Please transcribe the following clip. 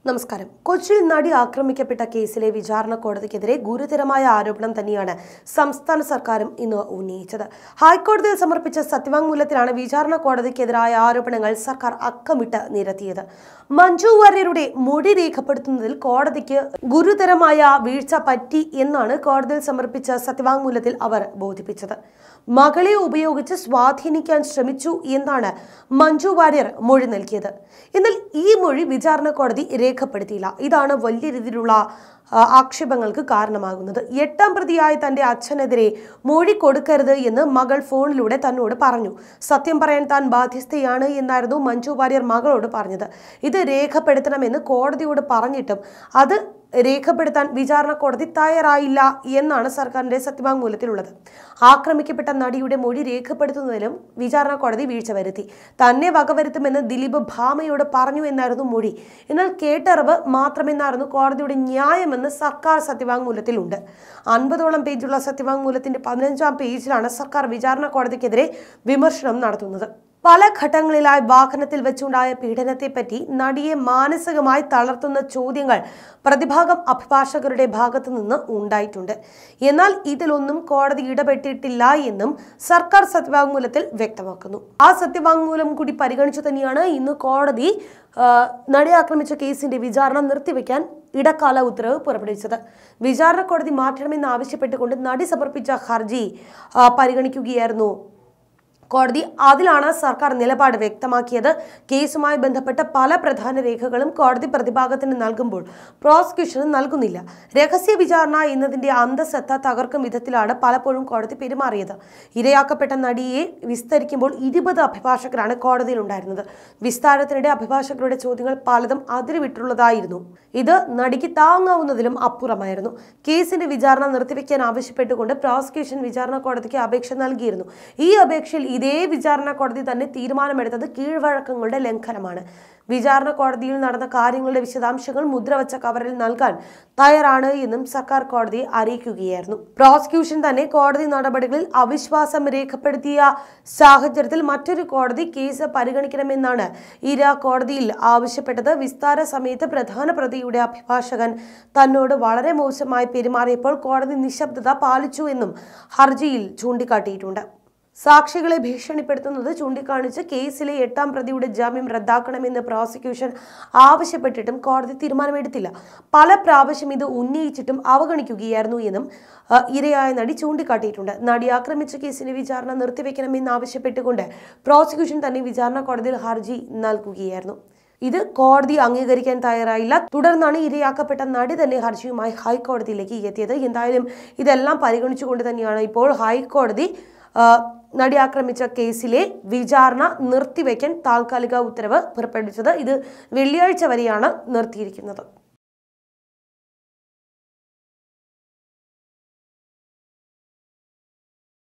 നമസ്കാരം കൊച്ചിയിൽ നടി ആക്രമിക്കപ്പെട്ട കേസിലെ വിചാരണ കോടതിക്കെതിരെ ഗുരുതരമായ ആരോപണം തന്നെയാണ് സംസ്ഥാന സർക്കാരും ഇന്ന് ഉന്നയിച്ചത് ഹൈക്കോടതിയിൽ സമർപ്പിച്ച സത്യവാങ്മൂലത്തിലാണ് വിചാരണ കോടതിക്കെതിരായ ആരോപണങ്ങൾ സർക്കാർ അക്കമിട്ട് നിരത്തിയത് മഞ്ജു വാര്യരുടെ മൊഴി രേഖപ്പെടുത്തുന്നതിൽ കോടതിക്ക് ഗുരുതരമായ വീഴ്ച പറ്റി എന്നാണ് കോടതിയിൽ സമർപ്പിച്ച സത്യവാങ്മൂലത്തിൽ അവർ ബോധിപ്പിച്ചത് മകളെ ഉപയോഗിച്ച് സ്വാധീനിക്കാൻ ശ്രമിച്ചു എന്നാണ് മഞ്ജു വാര്യർ മൊഴി നൽകിയത് എന്നാൽ ഈ മൊഴി വിചാരണ കോടതി രേഖപ്പെടുത്തിയില്ല ഇതാണ് വലിയ രീതിയിലുള്ള ആ, ആക്ഷേപങ്ങൾക്ക് കാരണമാകുന്നത് എട്ടാം പ്രതിയായ തന്റെ അച്ഛനെതിരെ മൊഴി കൊടുക്കരുത് എന്ന് മകൾ ഫോണിലൂടെ തന്നോട് പറഞ്ഞു സത്യം പറയാൻ താൻ ബാധ്യസ്ഥയാണ് എന്നായിരുന്നു മഞ്ജു വാര്യർ മകളോട് പറഞ്ഞത് ഇത് രേഖപ്പെടുത്തണമെന്ന് കോടതിയോട് പറഞ്ഞിട്ടും അത് രേഖപ്പെടുത്താൻ വിചാരണ കോടതി തയ്യാറായില്ല എന്നാണ് സർക്കാരിന്റെ സത്യവാങ്മൂലത്തിലുള്ളത് ആക്രമിക്കപ്പെട്ട നടിയുടെ മൊഴി രേഖപ്പെടുത്തുന്നതിലും വിചാരണ കോടതി വീഴ്ച വരുത്തി തന്നെ വകവരുത്തുമെന്ന് ദിലീപ് ഭാമയോട് പറഞ്ഞു എന്നായിരുന്നു മൊഴി എന്നാൽ കേട്ടറിവ് മാത്രമെന്നായിരുന്നു കോടതിയുടെ ന്യായമെന്ന് സർക്കാർ സത്യവാങ്മൂലത്തിലുണ്ട് അൻപതോളം പേജുള്ള സത്യവാങ്മൂലത്തിന്റെ പതിനഞ്ചാം പേജിലാണ് സർക്കാർ വിചാരണ കോടതിക്കെതിരെ വിമർശനം നടത്തുന്നത് പല ഘട്ടങ്ങളിലായി വാഹനത്തിൽ വെച്ചുണ്ടായ പീഡനത്തെപ്പറ്റി നടിയെ മാനസികമായി തളർത്തുന്ന ചോദ്യങ്ങൾ പ്രതിഭാഗം അഭിഭാഷകരുടെ ഭാഗത്തു നിന്ന് ഉണ്ടായിട്ടുണ്ട് എന്നാൽ ഇതിലൊന്നും കോടതി ഇടപെട്ടിട്ടില്ല എന്നും സർക്കാർ സത്യവാങ്മൂലത്തിൽ വ്യക്തമാക്കുന്നു ആ സത്യവാങ്മൂലം കൂടി പരിഗണിച്ചു തന്നെയാണ് ഇന്ന് കോടതി ആ, നടിയെ ആക്രമിച്ച കേസിന്റെ വിചാരണ നിർത്തിവെക്കാൻ ഇടക്കാല ഉത്തരവ് പുറപ്പെടുവിച്ചത് വിചാരണ കോടതി മാറ്റണമെന്ന് ആവശ്യപ്പെട്ടുകൊണ്ട് നടി സമർപ്പിച്ച ഹർജി ആ, പരിഗണിക്കുകയായിരുന്നു കോടതി അതിലാണ് സർക്കാർ നിലപാട് വ്യക്തമാക്കിയത് കേസുമായി ബന്ധപ്പെട്ട പല പ്രധാന രേഖകളും കോടതി പ്രതിഭാഗത്തിന് നൽകുമ്പോൾ പ്രോസിക്യൂഷന് നൽകുന്നില്ല രഹസ്യ വിചാരണ എന്നതിന്റെ അന്തസത്ത തകർക്കും വിധത്തിലാണ് പലപ്പോഴും കോടതി പെരുമാറിയത് ഇരയാക്കപ്പെട്ട നടിയെ വിസ്തരിക്കുമ്പോൾ ഇരുപത് അഭിഭാഷകരാണ് കോടതിയിൽ ഉണ്ടായിരുന്നത് വിസ്താരത്തിനിടെ അഭിഭാഷകരുടെ ചോദ്യങ്ങൾ പലതും അതിരുവിട്ടുള്ളതായിരുന്നു ഇത് നടിക്ക് താങ്ങാവുന്നതിലും അപ്പുറമായിരുന്നു കേസിന്റെ വിചാരണ നിർത്തിവെക്കാൻ ആവശ്യപ്പെട്ടുകൊണ്ട് പ്രോസിക്യൂഷൻ വിചാരണ കോടതിക്ക് അപേക്ഷ നൽകിയിരുന്നു ഈ അപേക്ഷയിൽ ഇതേ വിചാരണ കോടതി തന്നെ തീരുമാനമെടുത്തത് കീഴ്വഴക്കങ്ങളുടെ ലംഘനമാണ് വിചാരണ കോടതിയിൽ നടന്ന കാര്യങ്ങളുടെ വിശദാംശങ്ങൾ മുദ്രവച്ച കവറിൽ നൽകാൻ തയ്യാറാണ് എന്നും സർക്കാർ കോടതിയെ അറിയിക്കുകയായിരുന്നു പ്രോസിക്യൂഷൻ തന്നെ കോടതി നടപടികളിൽ അവിശ്വാസം രേഖപ്പെടുത്തിയ സാഹചര്യത്തിൽ മറ്റൊരു കോടതി കേസ് പരിഗണിക്കണമെന്നാണ് ഇര കോടതിയിൽ ആവശ്യപ്പെട്ടത് വിസ്താര സമയത്ത് പ്രധാന പ്രതിയുടെ അഭിഭാഷകൻ തന്നോട് വളരെ മോശമായി പെരുമാറിയപ്പോൾ കോടതി നിശബ്ദത പാലിച്ചു എന്നും ഹർജിയിൽ ചൂണ്ടിക്കാട്ടിയിട്ടുണ്ട് സാക്ഷികളെ ഭീഷണിപ്പെടുത്തുന്നത് ചൂണ്ടിക്കാണിച്ച് കേസിലെ എട്ടാം പ്രതിയുടെ ജാമ്യം റദ്ദാക്കണമെന്ന് പ്രോസിക്യൂഷൻ ആവശ്യപ്പെട്ടിട്ടും കോടതി തീരുമാനമെടുത്തില്ല പല പ്രാവശ്യം ഇത് ഉന്നയിച്ചിട്ടും അവഗണിക്കുകയായിരുന്നു എന്നും ആ, ഇരയായ നടി ചൂണ്ടിക്കാട്ടിയിട്ടുണ്ട് നടി ആക്രമിച്ച കേസിന്റെ വിചാരണ നിർത്തിവെക്കണമെന്ന് ആവശ്യപ്പെട്ടുകൊണ്ട് പ്രോസിക്യൂഷൻ തന്നെ വിചാരണ കോടതിയിൽ ഹർജി നൽകുകയായിരുന്നു ഇത് കോടതി അംഗീകരിക്കാൻ തയ്യാറായില്ല തുടർന്നാണ് ഇരയാക്കപ്പെട്ട നടി തന്നെ ഹർജിയുമായി ഹൈക്കോടതിയിലേക്ക് എത്തിയത് എന്തായാലും ഇതെല്ലാം പരിഗണിച്ചുകൊണ്ട് തന്നെയാണ് ഇപ്പോൾ ഹൈക്കോടതി ആ, നടി ആക്രമിച്ച കേസിലെ വിചാരണ നിർത്തിവെക്കാൻ താൽക്കാലിക ഉത്തരവ് പുറപ്പെടുവിച്ചത് ഇത് വെള്ളിയാഴ്ച വരെയാണ് നിർത്തിയിരിക്കുന്നത്